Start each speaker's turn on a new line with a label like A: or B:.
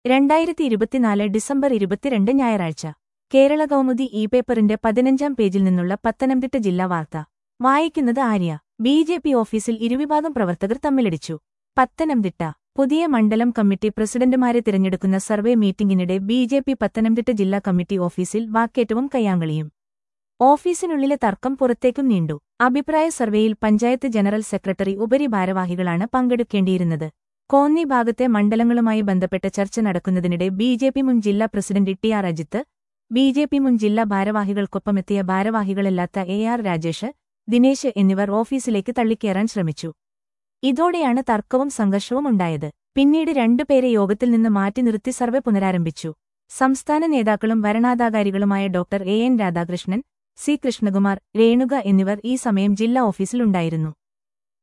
A: രണ്ടായിരത്തി ഇരുപത്തിനാല് ഡിസംബർ ഇരുപത്തിരണ്ട് ഞായറാഴ്ച കേരള കൗമുദി ഇ പേപ്പറിന്റെ പതിനഞ്ചാം പേജിൽ നിന്നുള്ള പത്തനംതിട്ട ജില്ലാ വാർത്ത വായിക്കുന്നത് ആര്യ ബി ജെ പി ഓഫീസിൽ ഇരുവിഭാഗം പ്രവർത്തകർ തമ്മിലടിച്ചു പത്തനംതിട്ട പുതിയ മണ്ഡലം കമ്മിറ്റി പ്രസിഡന്റുമാരെ തിരഞ്ഞെടുക്കുന്ന സർവേ മീറ്റിംഗിനിടെ ബി ജെ പി പത്തനംതിട്ട ജില്ലാ കമ്മിറ്റി ഓഫീസിൽ വാക്കേറ്റവും കയ്യാങ്കളിയും ഓഫീസിനുള്ളിലെ തർക്കം പുറത്തേക്കും നീണ്ടു അഭിപ്രായ സർവേയിൽ പഞ്ചായത്ത് ജനറൽ സെക്രട്ടറി ഉപരി ഭാരവാഹികളാണ് പങ്കെടുക്കേണ്ടിയിരുന്നത് കോന്നി ഭാഗത്തെ മണ്ഡലങ്ങളുമായി ബന്ധപ്പെട്ട ചർച്ച നടക്കുന്നതിനിടെ ബി ജെ പി മുൻ ജില്ലാ president T R Ajith B J P മുൻ ജില്ലാ ഭാരവാഹികൾക്കൊപ്പമെത്തിയ ഭാരവാഹികളല്ലാത്ത എ ആർ രാജേഷ് ദിനേശ് എന്നിവർ ഓഫീസിലേക്ക് തള്ളിക്കയറാൻ ശ്രമിച്ചു ഇതോടെയാണ് തർക്കവും സംഘർഷവും ഉണ്ടായത് പിന്നീട് രണ്ടുപേരെ യോഗത്തിൽ നിന്ന് മാറ്റി നിർത്തി സർവേ പുനരാരംഭിച്ചു സംസ്ഥാന നേതാക്കളും വരണാധാകാരികളുമായ doctor A N Radhakrishnan C Krishnakumar Renuka എന്നിവർ ഈ സമയം ജില്ലാ ഓഫീസിലുണ്ടായിരുന്നു